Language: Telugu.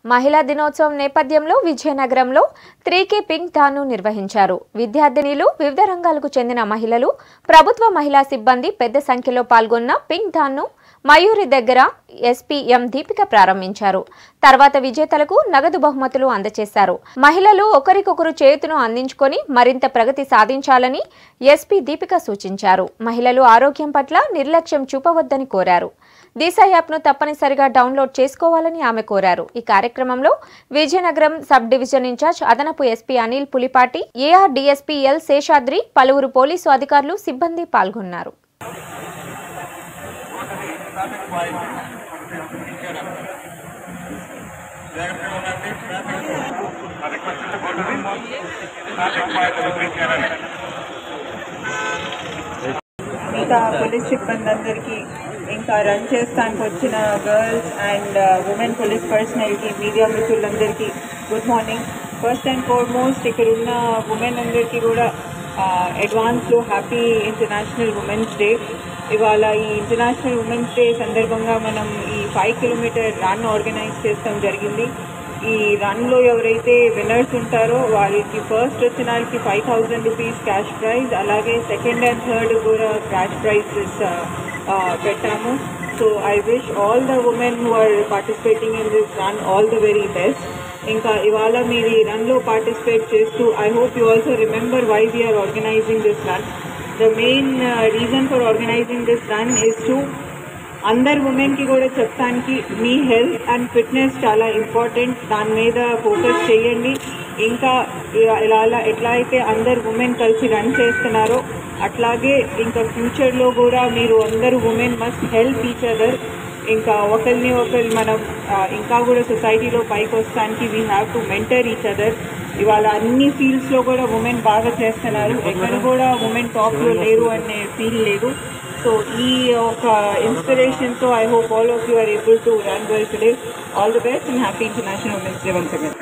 మహిళా దినోత్సవం నేపథ్యంలో విజయనగరంలో త్రీకే పింక్ డాన్ను నిర్వహించారు విద్యార్థినిలు వివిధ రంగాలకు చెందిన మహిళలు ప్రభుత్వ మహిళా సిబ్బంది పెద్ద సంఖ్యలో పాల్గొన్న పింక్ డాన్ను మయూరి దగ్గర ఎస్పీ ఎం దీపిక ప్రారంభించారు తర్వాత విజేతలకు నగదు బహుమతులు అందజేశారు మహిళలు ఒకరికొకరు చేతును అందించుకొని మరింత ప్రగతి సాధించాలని ఎస్పీ దీపిక సూచించారు మహిళలు ఆరోగ్యం పట్ల నిర్లక్ష్యం చూపవద్దని కోరారు దిశ యాప్ను తప్పనిసరిగా డౌన్లోడ్ చేసుకోవాలని ఆమె కోరారు ఈ కార్యక్రమంలో విజయనగరం సబ్ డివిజన్ ఇన్ఛార్జ్ అదనపు SP Anil Pulipati AR DSP L Seshadri పలువురు పోలీసు అధికారులు సిబ్బంది పాల్గొన్నారు ఇంకా పోలీస్ సిబ్బంది అందరికీ ఇంకా రన్ చేస్తానికి వచ్చిన గర్ల్స్ అండ్ ఉమెన్ పోలీస్ పర్సనల్కి మీడియా మిత్రులందరికీ good morning first and foremost ఇక్కడ ఉన్న ఉమెన్ అందరికీ కూడా అడ్వాన్స్లో హ్యాపీ ఇంటర్నేషనల్ ఉమెన్స్ డే ఇవాళ ఈ ఇంటర్నేషనల్ ఉమెన్స్ డే సందర్భంగా మనం ఈ ఫైవ్ కిలోమీటర్ రన్ ఆర్గనైజ్ చేస్తాం జరిగింది ఈ రన్లో ఎవరైతే విన్నర్స్ ఉంటారో వాళ్ళకి ఫస్ట్ వచ్చిన వాళ్ళకి five thousand rupees cash prize అలాగే సెకండ్ అండ్ థర్డ్ కూడా క్యాష్ ప్రైజెస్ పెట్టాము so I wish all the women who are participating in this run all the very best ఇంకా ఇవాళ మీరు ఈ రన్లో పార్టిసిపేట్ చేస్తూ I hope you also remember why we are organising this run the main reason for organising this run is to అందరు ఉమెన్కి కూడా చెప్తానికి మీ హెల్త్ అండ్ ఫిట్నెస్ చాలా ఇంపార్టెంట్ దాని మీద ఫోకస్ చేయండి ఇంకా ఇ- ఇలా ఎట్లా అయితే అందరు ఉమెన్ కలిసి రన్ చేస్తున్నారో అట్లాగే ఇంకా ఫ్యూచర్లో కూడా మీరు అందరు women must help each other ఇంకా ఒకరిని ఒకరు మనం ఆ, ఇంకా కూడా సొసైటీలో పైకి వస్తానికి we have to mentor each other ఇవాళ అన్ని ఫీల్డ్స్లో కూడా ఉమెన్ బాగా చేస్తున్నారు ఎక్కడ కూడా ఉమెన్ టాప్లో లేరు అనే ఫీల్ లేదు సో ఈ ఒక ఇన్స్పిరేషన్తో I hope all of you are able to run well today all the best and happy international women's day once again